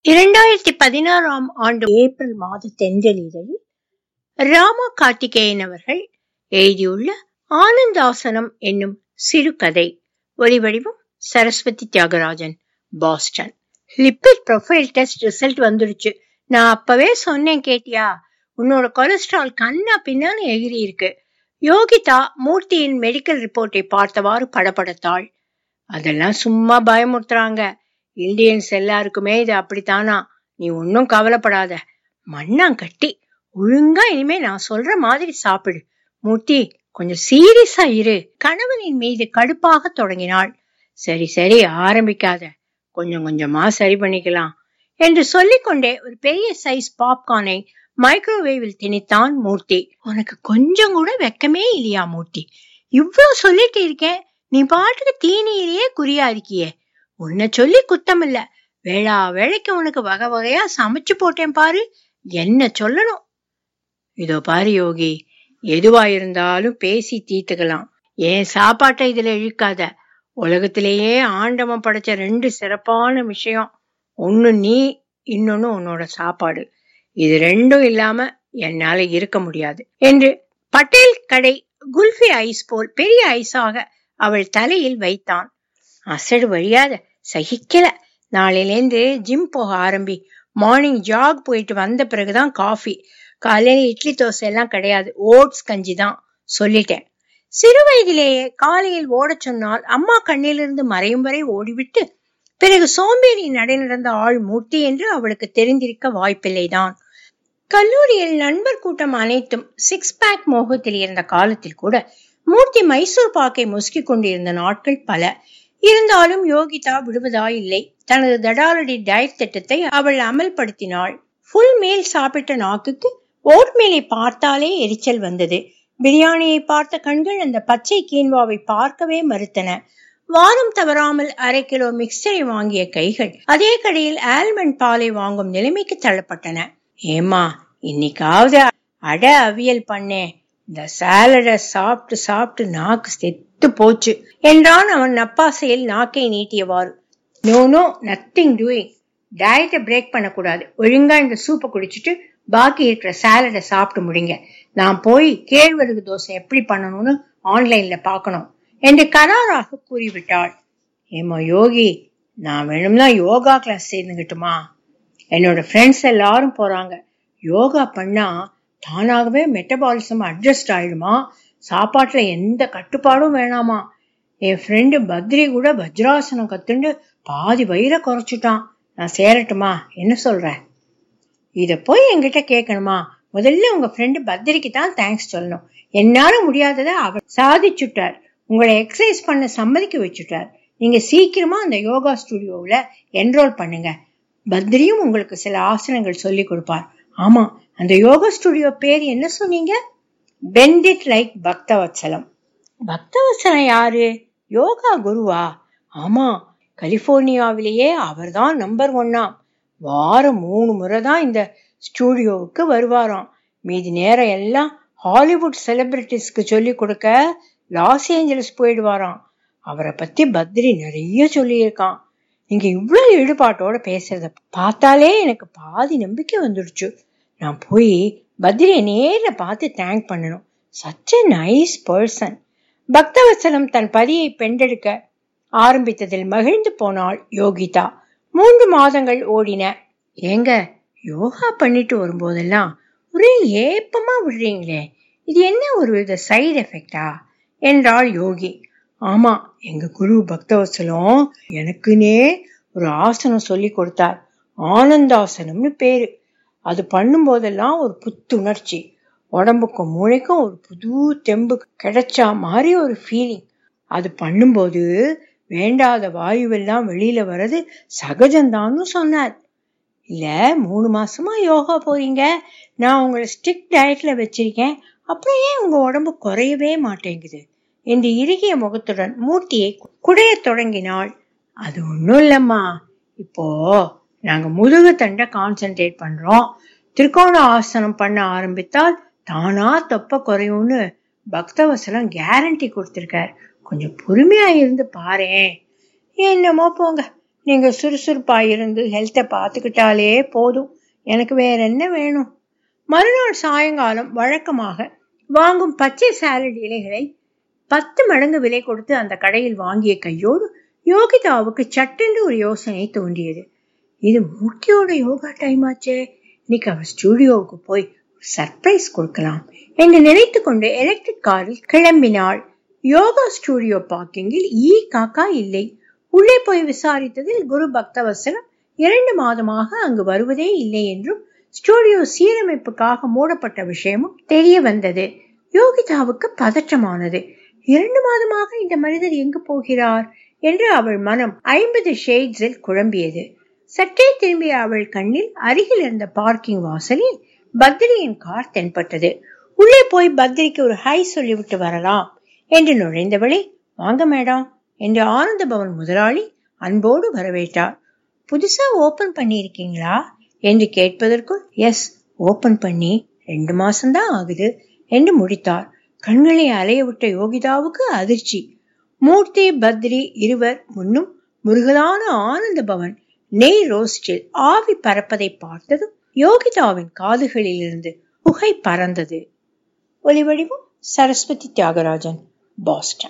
இரண்டாயிரத்தி பதினாறாம் ஆண்டு ஏப்ரல் மாத தென்றலிதழில் ராமா கார்த்திகேயன் அவர்கள் எழுதியுள்ள ஆனந்தாசனம் என்னும் சிறுகதை ஒலிவடிவம் Saraswathi Thiagarajan Boston lipid profile test result வந்துடுச்சு நான் அப்பவே சொன்னேன் கேட்டியா உன்னோட கொலஸ்ட்ரால் கண்ணா பின்னான்னு எகிரி இருக்கு யோகிதா மூர்த்தியின் மெடிக்கல் ரிப்போர்ட்டை பார்த்தவாறு படபடத்தாள் அதெல்லாம் சும்மா பயமுறுத்துறாங்க இந்தியன்ஸ் எல்லாருக்குமே இது அப்படித்தானா நீ ஒன்னும் கவலைப்படாத மண்ணாங்கட்டி ஒழுங்கா இனிமே நான் சொல்ற மாதிரி சாப்பிடு மூர்த்தி கொஞ்சம் சீரியஸா இரு கணவனின் மீது கடுப்பாக தொடங்கினாள் சரி சரி ஆரம்பிக்காத கொஞ்சம் கொஞ்சமா சரி பண்ணிக்கலாம் என்று சொல்லிக்கொண்டே ஒரு பெரிய சைஸ் பாப்கார்னை மைக்ரோவேவில் திணித்தான் மூர்த்தி உனக்கு கொஞ்சம் கூட வெக்கமே இல்லையா மூர்த்தி இவ்வளவு சொல்லிட்டு இருக்கேன் நீ பாட்டுக்கு தீனியிலேயே குறியா இருக்கியே உன்னை சொல்லி குத்தம் இல்ல வேளா வேலைக்கு உனக்கு வகை வகையா சமைச்சு போட்டேன் பாரு என்ன சொல்லணும் இதோ பாரு யோகி எதுவா இருந்தாலும் பேசி தீர்த்துக்கலாம் ஏன் சாப்பாட்டை இதுல இழுக்காத உலகத்திலேயே ஆண்டவன் படைச்ச ரெண்டு சிறப்பான விஷயம் ஒன்னு நீ இன்னொன்னு உன்னோட சாப்பாடு இது ரெண்டும் இல்லாம என்னால இருக்க முடியாது என்று பட்டேல் கடை குல்ஃபி ஐஸ் போல் பெரிய ஐஸாக அவள் தலையில் வைத்தான் அசடு வழியாத சகிக்கல நாளையிலேருந்து ஜிம் போக ஆரம்பி மார்னிங் ஜாக் போயிட்டு வந்த பிறகுதான் காஃபி காலையில இட்லி தோசை எல்லாம் கிடையாது ஓட்ஸ் கஞ்சி தான் சொல்லிட்டேன் சிறு வயதிலேயே காலையில் ஓடச் சொன்னால் அம்மா கண்ணிலிருந்து மறையும் வரை ஓடிவிட்டு பிறகு சோம்பேறி நடை நடந்த ஆள் மூர்த்தி என்று அவளுக்கு தெரிந்திருக்க வாய்ப்பில்லைதான் கல்லூரியில் நண்பர் கூட்டம் அனைத்தும் சிக்ஸ் பேக் மோகத்தில் இருந்த காலத்தில் கூட மூர்த்தி மைசூர் பாக்கை முசுக்கிக் கொண்டிருந்த நாட்கள் பல இருந்தாலும் யோகிதா விடுவதா இல்லை தனது தடாலடி டயட் திட்டத்தை அவள் அமல்படுத்தினாள் ஃபுல் மீல் சாப்பிட்ட நாக்குக்கு ஓட்மீலை பார்த்தாலே எரிச்சல் வந்தது பிரியாணியை பார்த்த கண்கள் அந்த பச்சை கீன்வாவை பார்க்கவே மறுத்தன வாரம் தவறாமல் அரை கிலோ மிக்சரை வாங்கிய கைகள் அதே கடையில் ஆல்மண்ட் பாலை வாங்கும் நிலைமைக்கு தள்ளப்பட்டன ஏமா இன்னைக்காவது அட அவியல் பண்ணேன் இந்த சாலட சாப்பிட்டு சாப்பிட்டு நாக்கு செத்து போச்சு என்றான் அவன் நப்பாசையில் நாக்கை நீட்டியவாறு நோ நோ நத்திங் டூயிங் டயட்டை பிரேக் பண்ணக்கூடாது ஒழுங்கா இந்த சூப்பை குடிச்சிட்டு பாக்கி இருக்கிற சாலடை சாப்பிட்டு முடிங்க நான் போய் கேழ்வரகு தோசை எப்படி பண்ணணும்னு ஆன்லைன்ல பார்க்கணும் என்று கராராக கூறிவிட்டாள் ஏமா யோகி நான் வேணும்னா யோகா கிளாஸ் சேர்ந்துகிட்டுமா என்னோட ஃப்ரெண்ட்ஸ் எல்லாரும் போறாங்க யோகா பண்ணா தானாகவே மெட்டபாலிசம் அட்ஜஸ்ட் ஆயிடுமா சாப்பாட்டுல எந்த கட்டுப்பாடும் வேணாமா என் ஃப்ரெண்டு பத்ரி கூட வஜ்ராசனம் கத்துண்டு பாதி வயிற குறைச்சிட்டான் நான் சேரட்டுமா என்ன சொல்ற இத போய் என்கிட்ட கேட்கணுமா முதல்ல உங்க ஃப்ரெண்டு பத்ரிக்கு தான் தேங்க்ஸ் சொல்லணும் என்னால முடியாததை அவர் சாதிச்சுட்டார் உங்களை எக்ஸசைஸ் பண்ண சம்மதிக்க வச்சுட்டார் நீங்க சீக்கிரமா அந்த யோகா ஸ்டுடியோவில் என்ரோல் பண்ணுங்க பத்ரியும் உங்களுக்கு சில ஆசனங்கள் சொல்லி கொடுப்பார் ஆமா அந்த யோகா ஸ்டுடியோ பேர் என்ன சொன்னீங்க பெண்டிட் லைக் பக்தவத்சலம் பக்தவத்சலம் யாரு யோகா குருவா ஆமா கலிபோர்னியாவிலேயே அவர்தான் நம்பர் ஒன்னாம் வாரம் மூணு முறை தான் இந்த ஸ்டூடியோவுக்கு வருவாராம் மீதி நேரம் எல்லாம் ஹாலிவுட் செலிபிரிட்டிஸ்க்கு சொல்லி கொடுக்க லாஸ் ஏஞ்சலஸ் போயிடுவாராம் அவரை பத்தி பத்ரி நிறைய சொல்லியிருக்கான் நீங்க இவ்வளவு ஈடுபாட்டோட பேசுறத பார்த்தாலே எனக்கு பாதி நம்பிக்கை வந்துடுச்சு நான் போய் பத்ரியை நேரில் பார்த்து தேங்க் பண்ணணும் such a nice person Bakthavatsalam தன் பதியை பெண்டெடுக்க ஆரம்பித்ததில் மகிழ்ந்து போனாள் யோகிதா மூன்று மாதங்கள் ஓடின ஏங்க யோகா பண்ணிட்டு வரும்போதெல்லாம் ஒரே ஏப்பமா விடுறீங்களே இது என்ன ஒரு வித சைடு எஃபெக்டா என்றாள் யோகி ஆமா எங்க குரு பக்தவசலம் எனக்குனே ஒரு ஆசனம் சொல்லி கொடுத்தார் ஆனந்தாசனம்னு பேரு அது பண்ணும்போதெல்லாம் ஒரு புத்துணர்ச்சி உடம்புக்கும் மூளைக்கும் ஒரு புது தெம்பு கிடைச்சா மாதிரி ஒரு ஃபீலிங் அது பண்ணும்போது வேண்டாத வாயுவெல்லாம் வெளியில வர்றது சகஜம்தான்னு சொன்னார் இல்ல மூணு மாசமா யோகா போறீங்க நான் உங்களை ஸ்ட்ரிக்ட் டயட்ல வச்சிருக்கேன் அப்புறம் ஏன் உங்க உடம்பு குறையவே மாட்டேங்குது என்று இறுகிய முகத்துடன் மூர்த்தியை குடைய தொடங்கினாள் அது ஒன்றும் இல்லம்மா இப்போ நாங்க முதுகு தண்டை கான்சென்ட்ரேட் பண்றோம் திரிகோண ஆசனம் பண்ண ஆரம்பித்தால் தானா தொப்ப குறையும்னு பக்தவசலம் கேரண்டி கொடுத்திருக்கார் கொஞ்சம் பொறுமையா இருந்து பாரேன் என்னமோ போங்க நீங்க சுறுசுறுப்பா இருந்து ஹெல்த்தை பார்த்துக்கிட்டாலே போதும் எனக்கு வேற என்ன வேணும் மறுநாள் சாயங்காலம் வழக்கமாக வாங்கும் பச்சை சாலட் இலைகளை பத்து மடங்கு விலை கொடுத்து அந்த கடையில் வாங்கிய கையோடு யோகிதாவுக்கு சட்டென்று ஒரு யோசனை தோன்றியது இது மூர்த்தியோட யோகா டைம் ஆச்சே இன்னைக்கு அவர் ஸ்டூடியோவுக்கு போய் சர்ப்ரைஸ் கொடுக்கலாம் என்று நினைத்து கொண்டு எலக்ட்ரிக் காரில் கிளம்பினாள் யோகா ஸ்டூடியோ பார்க்கிங்கில் ஈ காக்கா இல்லை உள்ளே போய் விசாரித்ததில் குரு பக்தவசலம் இரண்டு மாதமாக அங்கு வருவதே இல்லை என்றும் ஸ்டூடியோ சீரமைப்புக்காக மூடப்பட்ட விஷயமும் தெரிய வந்தது யோகிதாவுக்கு பதற்றமானது இரண்டு மாதமாக இந்த மனிதர் எங்கு போகிறார் என்று அவள் மனம் ஐம்பது ஷேட்ஸில் குழம்பியது சற்றே திரும்பிய அவள் கண்ணில் அருகில் இருந்த பார்க்கிங் வாசலில் பத்ரியின் கார் தென்பட்டது உள்ளே போய் பத்ரிக்கு ஒரு ஹை சொல்லிவிட்டு வரலாம் என்று நுழைந்தவளே வாங்க மேடம் என்று ஆனந்த பவன் முதலாளி அன்போடு வரவேற்றார் புதுசா ஓபன் பண்ணியிருக்கீங்களா என்று கேட்பதற்குள் எஸ் ஓபன் பண்ணி ரெண்டு மாசம்தான் ஆகுது என்று முடித்தார் கண்களை அலைய விட்ட யோகிதாவுக்கு அதிர்ச்சி மூர்த்தி பத்ரி இருவர் முன்னும் முருகலான ஆனந்த பவன் நெய் ரோஸ்டில் ஆவி பறப்பதை பார்த்ததும் யோகிதாவின் காதுகளிலிருந்து புகை பறந்தது ஒலிவடிவும் சரஸ்வதி தியாகராஜன் பாஸ்டன்